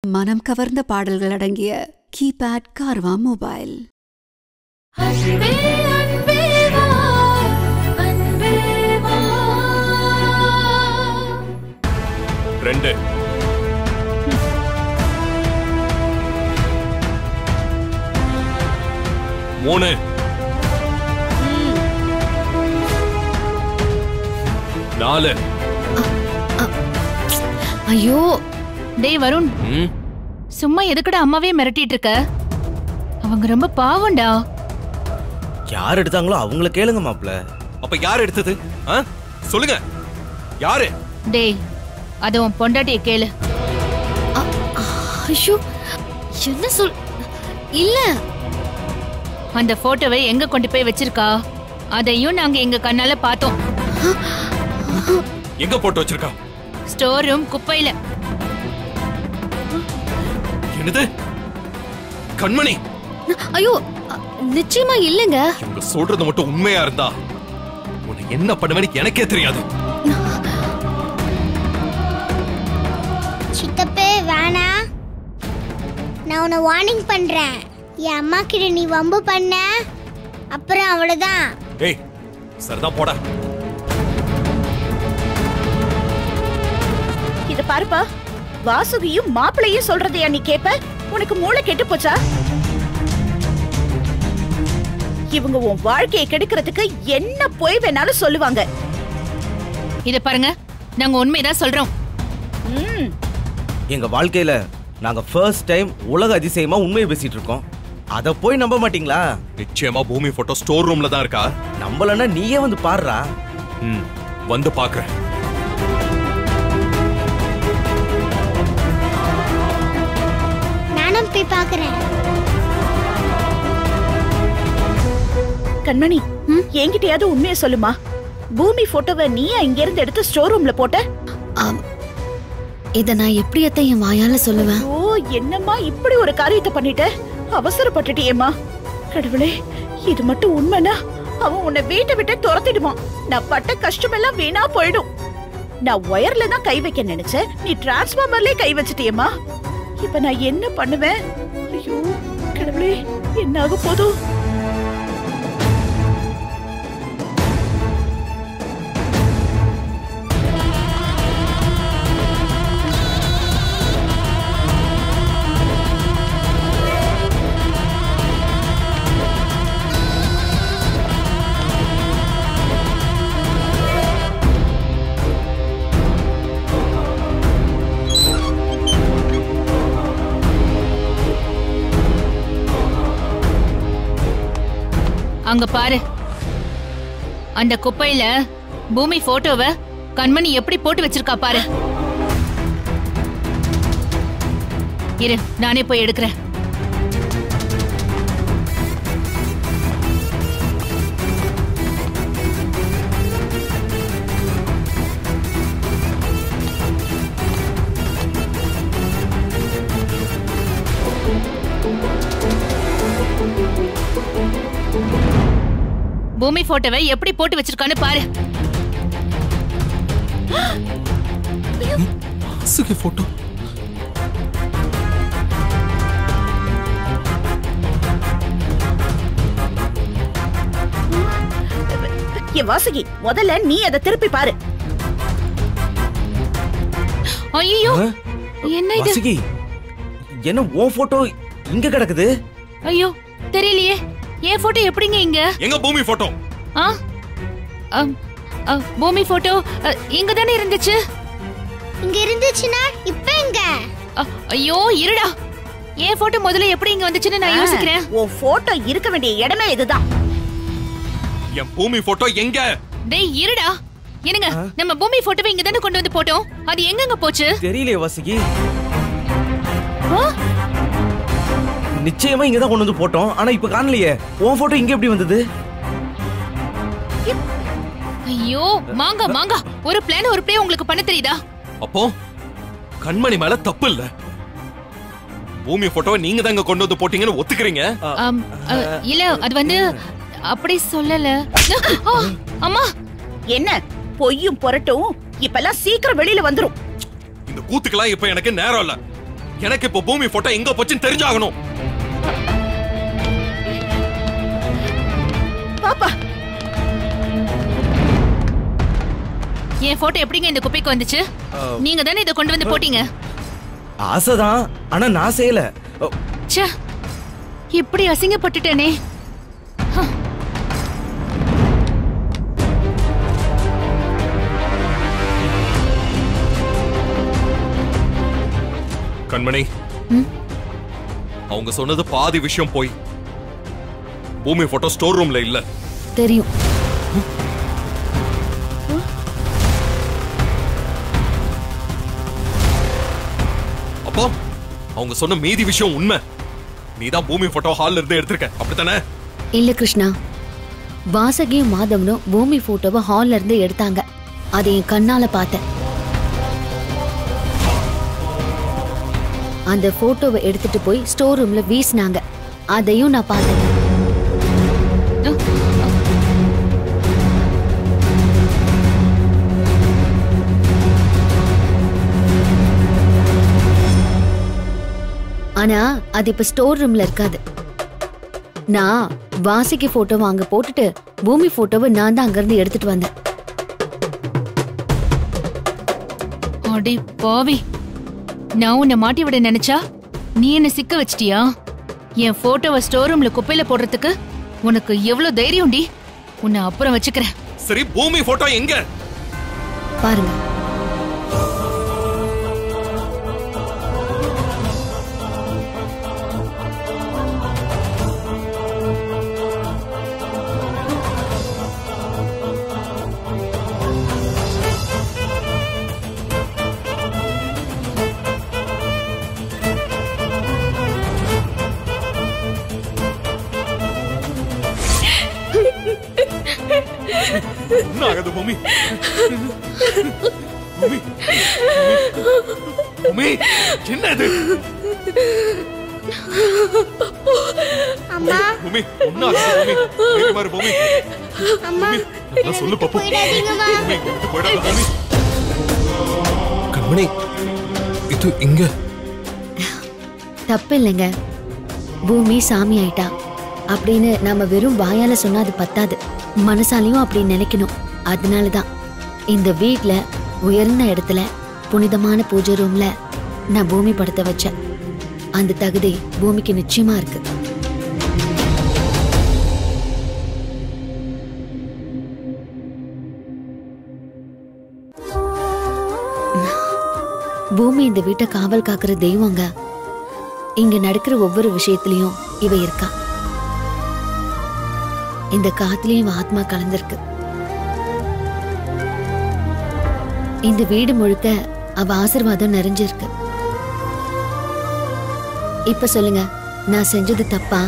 மனம் கவர்ந்த பாடல்கள் அடங்கிய கீபேட் கார்வா மொபைல் அன்பே அன்பே வா அன்பே வா ரெண்டு மூணு நாலு ஐயோ டேய் வருண் ம், சும்மா எதுக்குடா அம்மாவே மிரட்டிட்டு இருக்க அவங்க ரொம்ப பாவம்டா யார் எடுத்தாங்களோ அவங்கள கேளுங்க மாப்ள அப்ப யார் எடுத்தது ஆ? சொல்லுங்க யாரு டேய் அது உன் பொண்டாட்டிய கேளு ஐயோ என்ன சொல் இல்ல அந்த போட்டோவை எங்க கொண்டு போய் வச்சிருக்கா அதையும் நாங்க எங்க கண்ணால பார்த்தோம் எங்க போட்டு வச்சிருக்கா ஸ்டோர் ரூம் குப்பையில என்னது கண்மணி ஐயோ அ- நிச்சயமா இல்லங்க இவங்க சொல்றது மட்டும் உண்மையா இருந்தா உன்னை என்ன பண்ணுவேன்னு எனக்கே தெரியாது சித்தப்பே வேணா நான் உன்னை வார்னிங் பண்றேன் என் அம்மா கிட்ட நீ வம்பு பண்ண அப்புறம் அவ்வளவுதான் ஏய் சரிதான் போடா இத பாருப்பா வாசுகியும் மாப்பிளையும் சொல்றதையா நீ கேப்ப உனக்கு மூளை கெட்டு போச்சா இவங்க உன் வாழ்க்கையை கெடுக்கிறதுக்கு என்ன போய் வேணாலும் சொல்லுவாங்க இத பாருங்க நாங்க உண்மைதான் சொல்றோம் ம், எங்க வாழ்க்கையில நாங்க ஃபர்ஸ்ட் டைம் உலக அதிசயமா உண்மையை பேசிட்டு இருக்கோம் அத போய் நம்ப மாட்டீங்களா நிச்சயமா பூமி போட்டோ ஸ்டோர் ரூம்ல தான் இருக்கா நம்பலன்னா நீயே வந்து பாருடா ம் வந்து பாக்குறேன் நானும் போய் பார்க்கறேன் கண்மணி என்கிட்டயாவது உண்மையை சொல்லுமா பூமி போட்டோவை நீயா இங்க இருந்து எடுத்து ஸ்டோர் ரூம்ல போட்ட ஆம். இத நான் எப்படி அத்தை என் வாயால சொல்லுவேன் ஓ என்னம்மா இப்படி ஒரு காரியத்தை பண்ணிட்ட அவசரப்பட்டுட்டியேம்மா கடவுளே இது மட்டும் உண்மைனா அவன் உன்னை வீட்டை விட்டு துரத்திடுவான் நான் பட்ட கஷ்டமெல்லாம் வீணா போயிடும் நான் ஒயர்ல தான் கை வைக்க நினைச்சேன் நீ டிரான்ஸ்ஃபார்மர்லயே கை வச்சிட்டியேம்மா இப்ப நான் என்ன பண்ணுவேன் ஐயோ கடவுளே என்ன ஆக போதும் அங்க பாரு அந்த குப்பையில பூமி போட்டோவை கண்மணி எப்படி போட்டு வச்சிருக்கா பாரு இரு நானே போய் எடுக்கிறேன் பூமி போட்டோவை எப்படி போட்டு வச்சிருக்கான்னு பாரு வாசுகி போட்டோ என் வாசுகி முதல்ல நீ அதை திருப்பி பாரு ஐயோ என்ன இது வசுகி என்ன உன் போட்டோ இங்க கிடக்குது ஐயோ தெரியலையே என் போட்டோ எப்படிங்க இங்க எங்க பூமி போட்டோ ஆ அம், அ, பூமி போட்டோ இங்க தானே இருந்துச்சு இங்க இருந்துச்சுன்னா இப்ப எங்க அ, ஐயோ இருடா என் போட்டோ முதல்ல எப்படி இங்க வந்துச்சுன்னு நான் யோசிக்கிறேன் உன் போட்டோ இருக்க வேண்டிய இடமே இதுதான் என் பூமி போட்டோ எங்க டேய் இருடா என்னங்க நம்ம பூமி போட்டோவை இங்க தானே கொண்டு வந்து போட்டோம் அது எங்கங்க போச்சு தெரியலையே வசுகி ஆ? நிச்சயமா இங்க தான் கொண்டு வந்து போட்டோம் ஆனா இப்ப காணலையே உன் போட்டோ இங்க எப்படி வந்தது ஐயோ மாங்கா மாங்கா ஒரு பிளான் ஒரு பிளே உங்களுக்கு பண்ண தெரியுதா அப்போ கண்மணி மேல தப்பு இல்ல பூமி போட்டோவை நீங்க தான் இங்க கொண்டு வந்து போட்டீங்கன்னு ஒத்துக்கிறீங்க அம், அ, இல்ல அது வந்து அப்படி சொல்லல ஆ, அம்மா என்ன பொய்யும் புரட்டும் இப்பெல்லாம் சீக்கிரம் வெளியில வந்துரும் இந்த கூத்துக்கெல்லாம் இப்ப எனக்கு நேரம் இல்ல எனக்கு இப்போ பூமி போட்டோ எங்க போச்சுன்னு தெரிஞ்சாகணும் பாப்பா என் போட்டோ எப்படிங்க இந்த குப்பைக்கு வந்துச்சு நீங்க தானே இதை கொண்டு வந்து போட்டீங்க ஆசைதான் ஆனா நான் செய்யல ஓ, ச்சே இப்படி அசிங்கப்பட்டுட்டேனே கண்மணி அவங்க சொன்னது பாதி விஷயம் போய் பூமி போட்டோ ஸ்டோர் ரூம்ல இல்ல தெரியும் அப்போ அவங்க சொன்ன மீதி விஷயம் உண்மை நீதான் பூமி போட்டோ ஹால்ல இருந்து எடுத்திருக்க அப்படித்தானே இல்ல கிருஷ்ணா வாசகியும் மாதவனும் பூமி போட்டோவை ஹால்ல இருந்து எடுத்தாங்க அதை என் கண்ணால பார்த்தேன் அந்த போட்டோவை எடுத்துட்டு போய் ஸ்டோர் ரூம்ல வீசினாங்க அதையும் நான் பார்த்தேன் ஆனா அது இப்ப ஸ்டோர் ரூம்ல இருக்காது நான் வாசிக்கு போட்டோவை அங்க போட்டுட்டு பூமி போட்டோவை நான் தான் அங்கிருந்து எடுத்துட்டு வந்தேன் அடி பாவி நான் உன்னை மாட்டி விட நினைச்சா நீ என்ன சிக்க வச்சிட்டியா என் போட்டோவை ஸ்டோர் ரூம்ல குப்பையில போடுறதுக்கு உனக்கு எவ்வளவு தைரியம்டி உன்னை அப்புறம் வச்சுக்கிறேன் சரி பூமி போட்டோ எங்க பாருங்க என்ன ஆகுது பூமி பூமி பூமி என்ன இது அம்மா பூமி ஒண்ணு ஆகுது பூமி வேறு மாதிரி பூமி அம்மா நல்லா சொல்லு பாப்பு போயிடாதீங்கம்மா. பூமி இங்க விட்டு போயிடாத பூமி கண்மணி இது இங்க தப்பு இல்லைங்க பூமி சாமி ஆயிட்டா அப்படின்னு நாம வெறும் வாயால சொன்னா அது பத்தாது மனசாலையும் அப்படி நினைக்கணும் அதனாலதான் இந்த வீட்ல உயர்ந்த இடத்துல புனிதமான பூஜை ரூம்ல நான் பூமி படத்தை வச்சேன் அந்த தகுதி பூமிக்கு நிச்சயமா இருக்கு பூமி இந்த வீட்டை காவல் காக்குற தெய்வங்க இங்க நடக்கிற ஒவ்வொரு விஷயத்திலயும் இவ இருக்கா இந்த காத்துலயும் இவ ஆத்மா கலந்திருக்கு இந்த வீடு முழுக்க அவ ஆசிர்வாதம் நிறைஞ்சிருக்கு இப்ப சொல்லுங்க நான் செஞ்சது தப்பா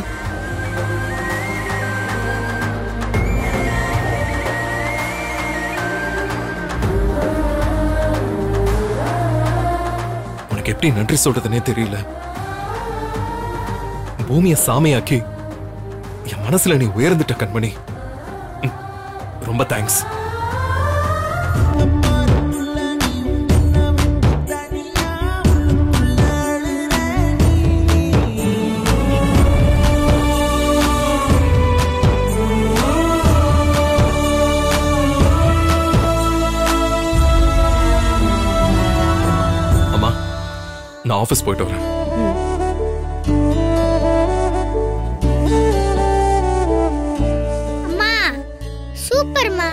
உனக்கு எப்படி நன்றி சொல்றதுனே தெரியல பூமியை சாமியாக்கி என் மனசுல நீ உயர்ந்துட்ட கண்மணி ம், ரொம்ப தேங்க்ஸ் அம்மா நான் ஆபீஸ் போயிட்டு வரேன் அம்மா சூப்பர்மா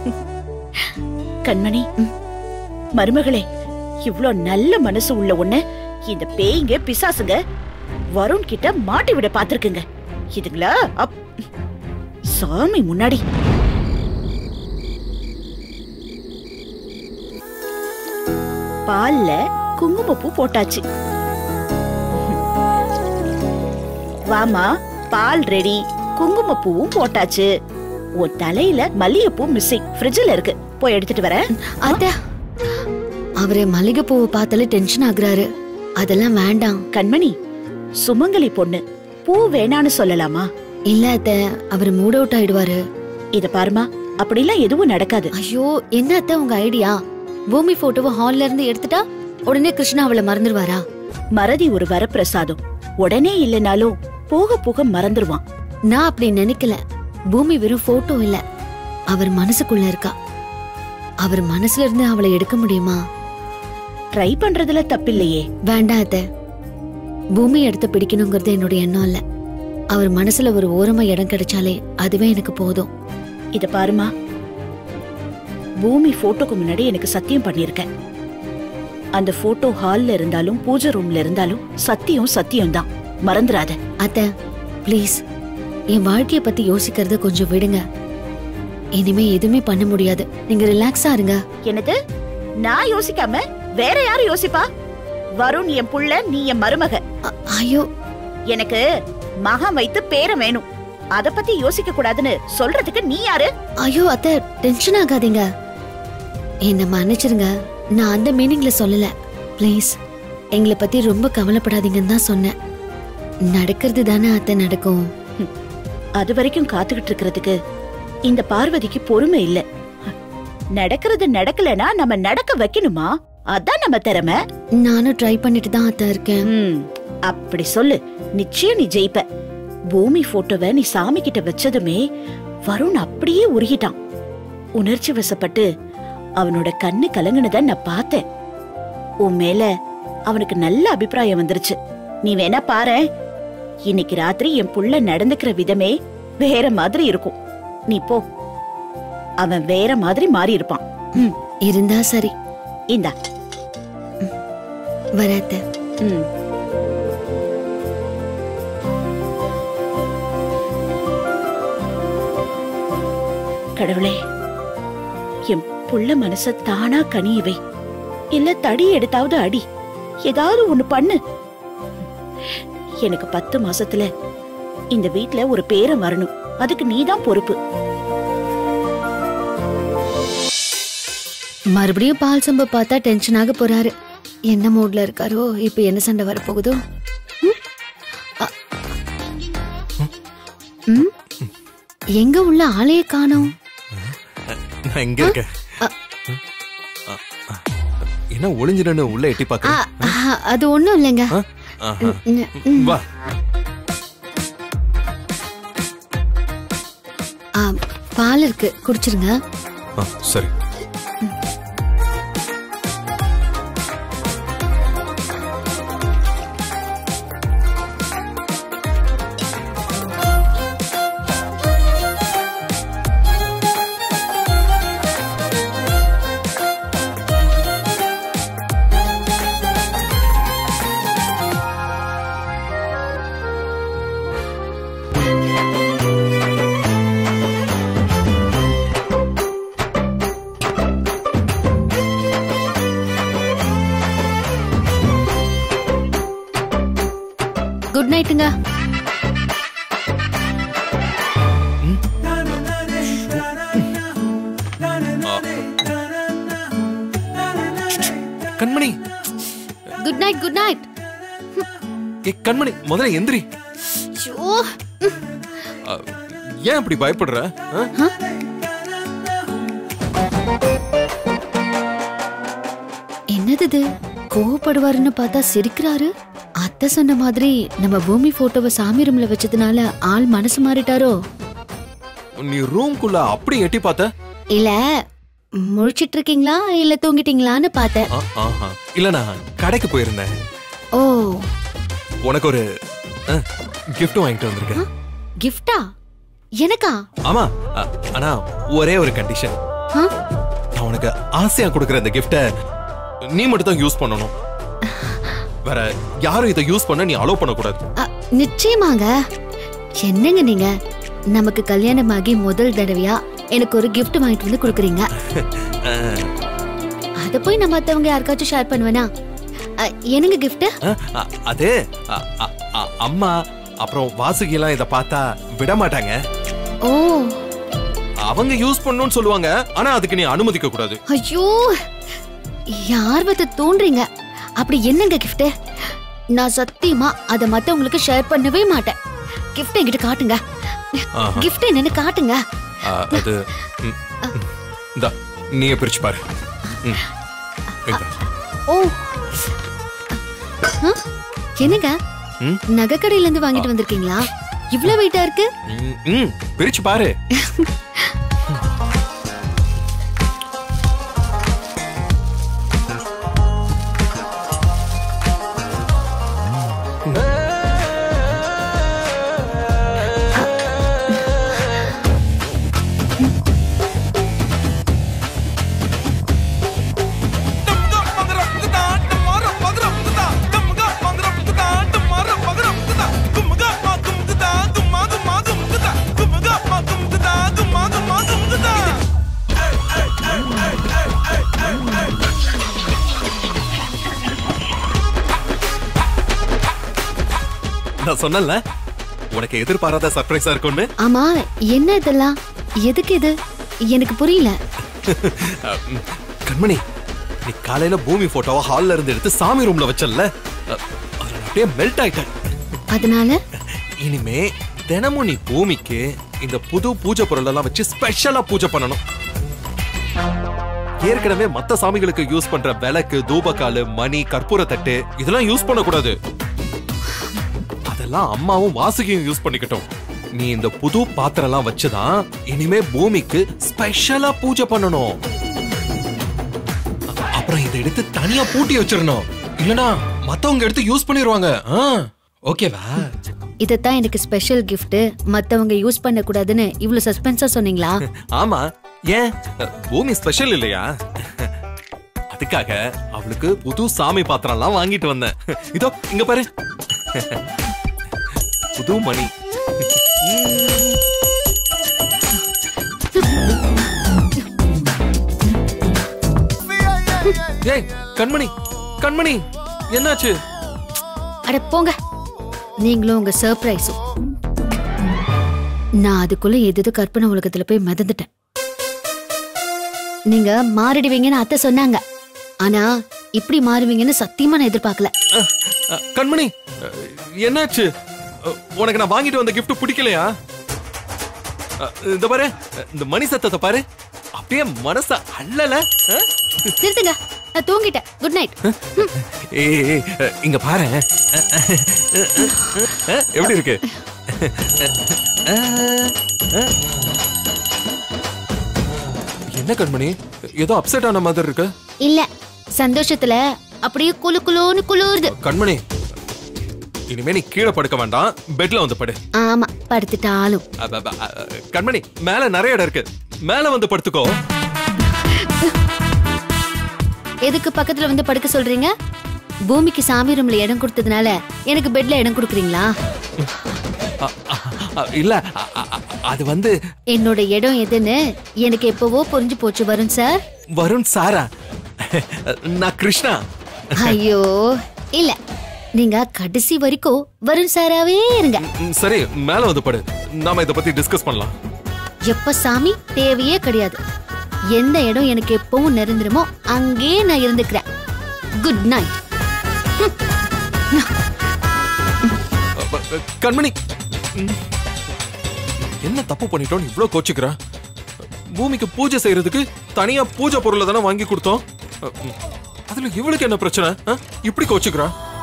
கண்மணி மருமகளே இவ்ளோ நல்ல மனசு உள்ள ஒண்ணு இந்த பேய்ங்க பிசாசுங்க வருண் கிட்ட மாட்டி விட பாத்திருக்குங்க இதுங்களா அப் சாமி முன்னாடி பால்ல குங்குமப்பூ போட்டாச்சு வாமா பால் ரெடி குங்குமப்பூவும் போட்டாச்சு உன் தலையில மல்லிகைப்பூ மிஸ்ஸிங் ஃப்ரிட்ஜ்ல இருக்கு போய் எடுத்துட்டு வரேன் அத்த அவரே மல்லிகைப்பூவை பார்த்தாலே டென்ஷன் ஆகுறாரு அதெல்லாம் வேண்டாம் கண்மணி சுமங்கலி பொண்ணு பூ வேணான்னு சொல்லலாமா இல்ல அத்த அவர் மூட் அவுட் ஆயிடுவாரு இத பாருமா அப்படிலாம் எதுவும் நடக்காது ஐயோ என்ன அத்த உங்க ஐடியா பூமி போட்டோவை ஹால்ல இருந்து எடுத்துட்டா உடனே கிருஷ்ணா அவளை மறந்துடுவாரா மறதி ஒரு வரப்பிரசாதம் உடனே இல்லைனாலும் போக போக மறந்துருவான் நான் அப்படி நினைக்கல பூமி வெறும் போட்டோ இல்ல அவர் மனசுக்குள்ள இருக்கா அவர் மனசுல இருந்து அவளை எடுக்க முடியுமா ட்ரை பண்றதுல தப்பில்லையே வேண்டாம் அத்தை பூமி எடுத்து பிடிக்கணுங்கிறது என்னோட எண்ணம் இல்ல அவர் மனசுல ஒரு ஓரமா இடம் கிடைச்சாலே அதுவே எனக்கு போதும் இத பாருமா பூமி போட்டோக்கு முன்னாடி எனக்கு சத்தியம் பண்ணிருக்க அந்த போட்டோ ஹால்ல இருந்தாலும் பூஜை ரூம்ல இருந்தாலும் சத்தியம் சத்தியம் தான் மறந்துடாத அத்தை ப்ளீஸ் என் வாழ்க்கைய பத்தி யோசிக்கிறத கொஞ்சம் விடுங்க இனிமே எதுவுமே பண்ண முடியாது நீங்க ரிலாக்ஸா இருங்க என்னது நான் யோசிக்காம வேற யாரு யோசிப்பா வருண் என் புள்ள நீ என் மருமக அ- ஐயோ எனக்கு மகன் வைத்து பேரம் வேணும் அத பத்தி யோசிக்க கூடாதுன்னு சொல்றதுக்கு நீ யாரு ஐயோ அத்தை டென்ஷன் ஆகாதீங்க என்ன மன்னிச்சிருங்க நான் அந்த மீனிங்ல சொல்லல ப்ளீஸ் எங்களை பத்தி ரொம்ப கவலைப்படாதீங்கன்னு தான் சொன்னேன் நடக்கிறது தானே அத்தை நடக்கும் அது வரைக்கும் காத்துக்கிட்டு இருக்கிறதுக்கு இந்த பார்வதிக்கு பொறுமை இல்ல நடக்கிறது நடக்கலனா நம்ம நடக்க வைக்கணுமா அதான் நம்ம திறமை நானும் ட்ரை பண்ணிட்டு தான் அத்தை இருக்கேன் ம், அப்படி சொல்லு நிச்சயம் நீ ஜெயிப்ப பூமி போட்டோவை நீ சாமி கிட்ட வச்சதுமே வருண் அப்படியே உருகிட்டான் உணர்ச்சி வசப்பட்டு அவனோட கண்ணு கலங்குனத நான் பார்த்தேன் உன் மேல அவனுக்கு நல்ல அபிப்பிராயம் வந்துருச்சு நீ வேணா பாரேன் இன்னைக்கு ராத்திரி என் புள்ள நடந்துக்கிற விதமே வேற மாதிரி இருக்கும் நீ போ அவன் வேற மாதிரி மாறி இருப்பான் ம், இருந்தா சரி இந்தா வர அத்தை ம் கடவுளே என் புள்ள மனச தானா கனியவை இல்ல தடி எடுத்தாவது அடி ஏதாவது ஒண்ணு பண்ணு எனக்கு பத்து மாசத்துல இந்த வீட்ல ஒரு பேரம் வரணும் அதுக்கு நீதான் பொறுப்பு மறுபடியும் பால் சம்ப பார்த்தா டென்ஷன் ஆக போறாரு என்ன மூட்ல இருக்காரோ இப்ப என்ன சண்டை வரப்போகுதோ ம்? அ- ம்? எங்க உள்ள ஆளையே காணோம் நான் எங்க இருக்கேன் அ- என்ன ஒளிஞ்சிடன்னு உள்ள எட்டி ஆ, பாக்க ஆ, அது ஒண்ணும் இல்லைங்க ம், ம். வா ஆ, பால் இருக்கு குடிச்சிருங்க ஆ, சரி குட் நைட்டுங்க Kanmani good night good night ஏ கண்மணி முதல்ல எந்திரி ஐயோ ஆ, ஏன் இப்படி பயப்படுற ஆ? என்னது இது கோவப்படுவாருன்னு பார்த்தா சிரிக்கிறாரு அத்தை சொன்ன மாதிரி நம்ம பூமி போட்டோவை சாமி ரூம்ல வச்சதுனால ஆள் மனசு மாறிட்டாரோ நீ ரூம்குள்ள அப்படி எட்டி பார்த்த இல்ல முழிச்சிட்டு இருக்கீங்களா இல்ல தூங்கிட்டீங்களான்னு பார்த்தேன் ஆ, ஆஹா. இல்ல நான் கடைக்கு போயிருந்தேன் ஓ உனக்கு ஒரு கிஃப்ட் வாங்கிட்டு வந்திருக்கேன் கிஃப்டா எனக்கா ஆமா ஆ, ஆனா ஒரே ஒரு கண்டிஷன் ஆ? நான் உனக்கு ஆசையா கொடுக்குற இந்த கிஃப்ட நீ மட்டும் தான் யூஸ் பண்ணணும் வேற யாரும் இதை யூஸ் பண்ண நீ அலோவ் பண்ணக்கூடாது அ, நிச்சயமாங்க என்னங்க நீங்க நமக்கு கல்யாணமாகி முதல் தடவையா எனக்கு ஒரு gift வாங்கிட்டு வந்து கொடுக்குறீங்க ஆ, அத போய் நம்ம மத்தவங்க யாருக்காச்சும் ஷேர் பண்ணுவேனா அ, என்னங்க gift ஆ, ஆ, அது ஆ, ஆ, ஆ, அம்மா அப்புறம் வாசுகி எல்லாம் இத பார்த்தா விட மாட்டாங்க ஓ அவங்க யூஸ் பண்ணணும்னு சொல்லுவாங்க ஆனா அதுக்கு நீ அனுமதிக்க கூடாது ஐயோ யார்வத்தை தோன்றீங்க அப்படி என்னங்க gift நான் சத்தியமா அதை மத்தவங்களுக்கு ஷேர் பண்ணவே மாட்டேன் gift என்கிட்ட காட்டுங்க ஆஹா. gift என்னன்னு காட்டுங்க ஆ, அது ம், ம். இந்தா நீயே பிரிச்சு பாரு ம். இந்தா. ஓ என்னங்க ம்? நகைக்கடையில இருந்து வாங்கிட்டு வந்திருக்கீங்களா இவ்ளோ வெயிட்டா இருக்கு ம், ம் பிரிச்சு பாரு நான் சொன்னேன்ல உனக்கு எதிர்பாராத சர்ப்ரைஸா இருக்கும்னு ஆமா என்ன இதெல்லாம் எதுக்கு இது எனக்கு புரியல அஹ், ம், கண்மணி நீ காலையில பூமி போட்டோவை ஹால்ல இருந்து எடுத்து சாமி ரூம்ல வச்சல்ல அஹ், அதுல நான் அப்படியே மெல்ட் ஆயிட்டேன் அதனால இனிமே தினமும் நீ பூமிக்கு இந்த புது பூஜை பொருள் எல்லாம் வச்சு ஸ்பெஷலா பூஜை பண்ணணும் ஏற்கனவே மத்த சாமிகளுக்கு யூஸ் பண்ற விளக்கு தூபக்காலு மணி கற்பூர தட்டு இதெல்லாம் யூஸ் பண்ணக்கூடாது அதெல்லாம் அம்மாவும் வாசுகியும் யூஸ் பண்ணிக்கட்டும் நீ இந்த புது பாத்திரம் எல்லாம் வச்சுதான் இனிமே பூமிக்கு ஸ்பெஷலா பூஜை பண்ணணும் அ- அப்புறம் இதை எடுத்து தனியா பூட்டி வச்சிடணும் இல்லனா மத்தவங்க எடுத்து யூஸ் பண்ணிடுவாங்க ஆ, ஓகேவா இதத்தான் எனக்கு ஸ்பெஷல் gift மத்தவங்க யூஸ் பண்ண கூடாதுன்னு இவ்ளோ சஸ்பென்ஸா சொன்னீங்களா ஆமா ஏன் பூமி ஸ்பெஷல் இல்லையா அதுக்காக அவளுக்கு புது சாமி பாத்திரம் எல்லாம் வாங்கிட்டு வந்தேன் இதோ இங்க பாரு புது மணி ஏய் கண்மணி கண்மணி என்னாச்சு அட போங்க நீங்களும் உங்க சர்ப்ரைஸும் நான் அதுக்குள்ள எது கற்பனை உலகத்துல போய் மிதந்துட்டேன் நீங்க மாறிடுவீங்கன்னு அத்தை சொன்னாங்க ஆனா இப்படி மாறுவீங்கன்னு சத்தியமா நான் எதிர்பார்க்கல அஹ், அஹ், கண்மணி அஹ், என்னாச்சு அஹ், உனக்கு நான் வாங்கிட்டு வந்த gift பிடிக்கலையா அஹ், இந்த பாரு இந்த மணி சத்தத்தை பாரு அப்படியே மனச அள்ளல அஹ்? நிறுத்துங்க நான் தூங்கிட்டேன் குட் நைட் ஏய் ஏய், அஹ், இங்க பாரு அஹ், எப்படி இருக்கு அஹ், அஹ். என்ன கண்மணி ஏதோ அப்செட் ஆன மாதிரி இருக்கு இல்ல சந்தோஷத்துல அப்படியே குளு குளுன்னு குளிருது கண்மணி இனிமே நீ கீழே படுக்க வேண்டாம் பெட்ல வந்து படு ஆமா படுத்துட்டாலும் அப்ப, அப்ப, அ, கண்மணி மேல நிறைய இடம் இருக்கு மேல வந்து படுத்துக்கோ எதுக்கு பக்கத்துல வந்து படுக்க சொல்றீங்க பூமிக்கு சாமி ரூம்ல இடம் கொடுத்ததுனால எனக்கு பெட்ல இடம் கொடுக்குறீங்களா அ, அ, அ, இல்ல அ, அ, அ, அது வந்து என்னோட இடம் எதுன்னு எனக்கு எப்பவோ புரிஞ்சு போச்சு வருண் சார் வருண் சாரா நான் கிருஷ்ணா ஐயோ இல்ல நீங்க கடைசி வரைக்கும் வருண் சாராவே இருங்க ம், சரி மேல வந்து படு நாம இத பத்தி டிஸ்கஸ் பண்ணலாம் எப்ப சாமி தேவையே கிடையாது எந்த இடம் எனக்கு எப்பவும் நிரந்தரமோ அங்கே நான் இருந்துக்கிறேன் குட் நைட் அ, ப, அ, கண்மணி ம். என்ன தப்பு பண்ணிட்டோம் இவ்ளோ கோச்சுக்கிற பூமிக்கு பூஜை செய்யறதுக்கு தனியா பூஜை பொருளை தானே வாங்கி கொடுத்தோம் அ, ம். அதுல இவளுக்கு என்ன பிரச்சனை அ? இப்படி கோச்சுக்கிறா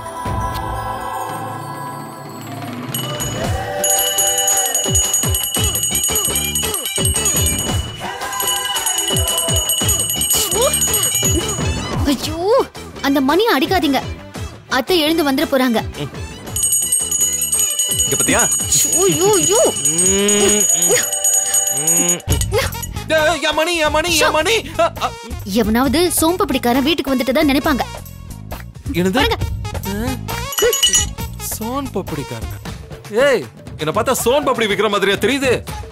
ஐயோ அந்த மணியை அடிக்காதீங்க அத்தை எழுந்து வந்துட போறாங்க இங்க பத்தியா ஐயோ, ஐயோ. ஏய், என் மணி என் மணி என் மணி அ, அ, எவனாவது சோம்பு பிடிக்காரன் வீட்டுக்கு வந்துட்டு தான் நினைப்பாங்க என்னது வாங்க. சோன் பப்படிக்காரங்க ஏய் என்ன பார்த்தா சோன் பப்படி விக்கிற மாதிரியா தெரியுது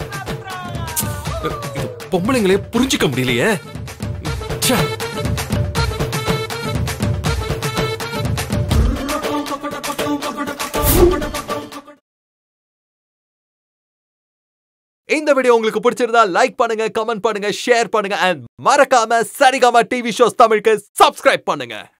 இது பொம்பளைங்களே புரிஞ்சுக்க முடியலையே ச்சே. இந்த வீடியோ உங்களுக்கு பிடிச்சிருந்தா லைக் பண்ணுங்க கமெண்ட் பண்ணுங்க ஷேர் பண்ணுங்க அண்ட் மறக்காம சரிகமா டிவி ஷோஸ் தமிழுக்கு சப்ஸ்கிரைப் பண்ணுங்க